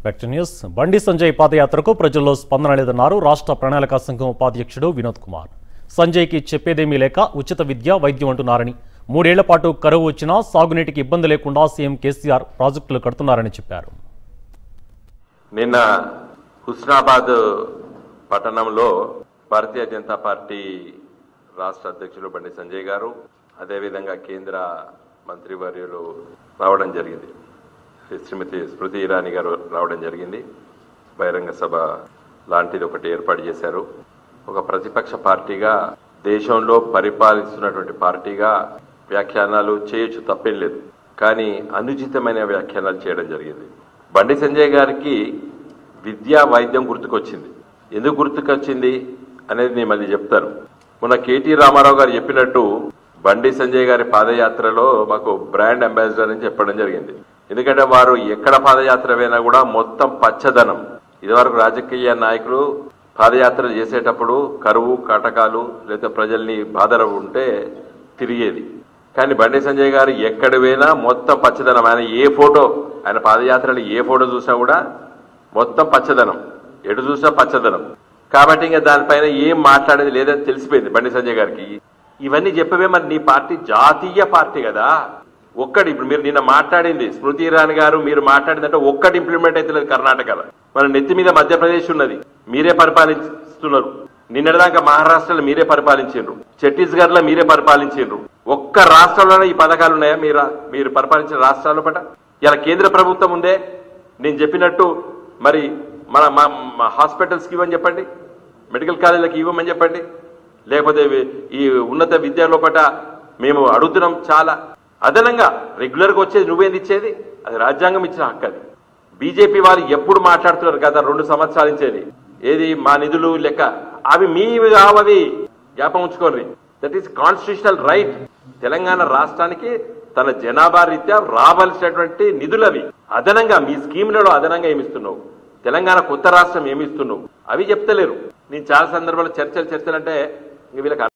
back to news బండి సంజయ్ పాదయాత్రకు ప్రజల్లో స్పందన లేదన్నారు రాష్ట్ర ప్రణాళిక సంఘం ఉపాధ్యక్షుడు వినోద్ కుమార్ సంజయ్కి చెప్పేదేమీ లేక ఉచిత విద్య వైద్యం అంటున్నారని మూడేళ్ల పాటు కరువు వచ్చినా సాగునీటికి ఇబ్బంది లేకుండా సీఎం కేసీఆర్ ప్రాజెక్టులు కడుతున్నారని చెప్పారు నిన్న హుస్నాబాద్ పట్టణంలో భారతీయ జనతా పార్టీ రాష్ట్ర అధ్యక్షులు బండి సంజయ్ గారు అదేవిధంగా కేంద్ర మంత్రివర్యులు రావడం జరిగింది శ్రీమతి స్మృతి ఇరానీ గారు రావడం జరిగింది బహిరంగ సభ లాంటిది ఒకటి ఏర్పాటు చేశారు ఒక ప్రతిపక్ష పార్టీగా దేశంలో పరిపాలిస్తున్నటువంటి పార్టీగా వ్యాఖ్యానాలు చేయొచ్చు తప్పేం లేదు కానీ అనుచితమైన వ్యాఖ్యానాలు చేయడం జరిగింది బండి సంజయ్ గారికి విద్యా వైద్యం గుర్తుకొచ్చింది ఎందుకు గుర్తుకొచ్చింది అనేది నేను మళ్ళీ చెప్తాను మొన్న కేటీ రామారావు గారు చెప్పినట్టు బండి సంజయ్ గారి పాదయాత్రలో మాకు బ్రాండ్ అంబాసిడర్ అని చెప్పడం జరిగింది ఎందుకంటే వారు ఎక్కడ పాదయాత్ర పోయినా కూడా మొత్తం పచ్చదనం ఇదివరకు రాజకీయ నాయకులు పాదయాత్రలు చేసేటప్పుడు కరువు కటకాలు లేదా ప్రజల్ని బాధలు ఉంటే తిరిగేది కానీ బండి సంజయ్ గారు ఎక్కడ పోయినా మొత్తం పచ్చదనం ఆయన ఏ ఫోటో ఆయన పాదయాత్రలు ఏ ఫోటో చూసినా కూడా మొత్తం పచ్చదనం ఎటు చూసినా పచ్చదనం కాబట్టి ఇంకా దానిపైన ఏం మాట్లాడేది లేదని తెలిసిపోయింది బండి సంజయ్ గారికి ఇవన్నీ చెప్పవే మరి నీ పార్టీ జాతీయ పార్టీ కదా ఒక్కటి ఇప్పుడు మీరు నిన్న మాట్లాడింది స్మృతి ఇరానీ గారు మీరు మాట్లాడిందంటే ఒక్కటి ఇంప్లిమెంట్ అవుతలేదు కర్ణాటకలో మన నెత్తి మీద మధ్యప్రదేశ్ ఉన్నది మీరే పరిపాలిస్తున్నారు నిన్నటిదాకా మహారాష్ట్రలో మీరే పరిపాలించిండ్రు ఛత్తీస్గఢ్ లో మీరే పరిపాలించిండ్రు ఒక్క రాష్ట్రంలోనే ఈ పథకాలు ఉన్నాయా మీరు మీరు పరిపాలించిన రాష్ట్రాల పట ఇలా కేంద్ర ప్రభుత్వం ఉందే నేను చెప్పినట్టు మరి మన మా మా హాస్పిటల్స్కి ఇవ్వని చెప్పండి మెడికల్ కాలేజీలకు ఇవ్వమని చెప్పండి లేకపోతే ఇవి- ఈ ఉన్నత విద్య లోపట మేము అడుగుతున్నాం చాలా అదనంగా రెగ్యులర్గా వచ్చేది నువ్వేది ఇచ్చేది అది రాజ్యాంగం ఇచ్చిన హక్కు అది బీజేపీ వారు ఎప్పుడు మాట్లాడుతున్నారు గత రెండు సంవత్సరాల నుంచేది ఏది మా నిధులు లెక్క అవి మీవి కావవి జ్ఞాపం ఉంచుకోండి that is constitutional right Telangana రాష్ట్రానికి తన జనాభా రీత్యా రావాల్సినటువంటి నిధులు అవి అదనంగా మీ స్కీములలో అదనంగా ఏమిస్తున్నావు తెలంగాణ కొత్త రాష్ట్రం ఏమిస్తున్నావు అవి చెప్తలేరు నేను చాలా సందర్భాల్లో చర్చలు చర్చలు అంటే ఇంక వీళ్ళకి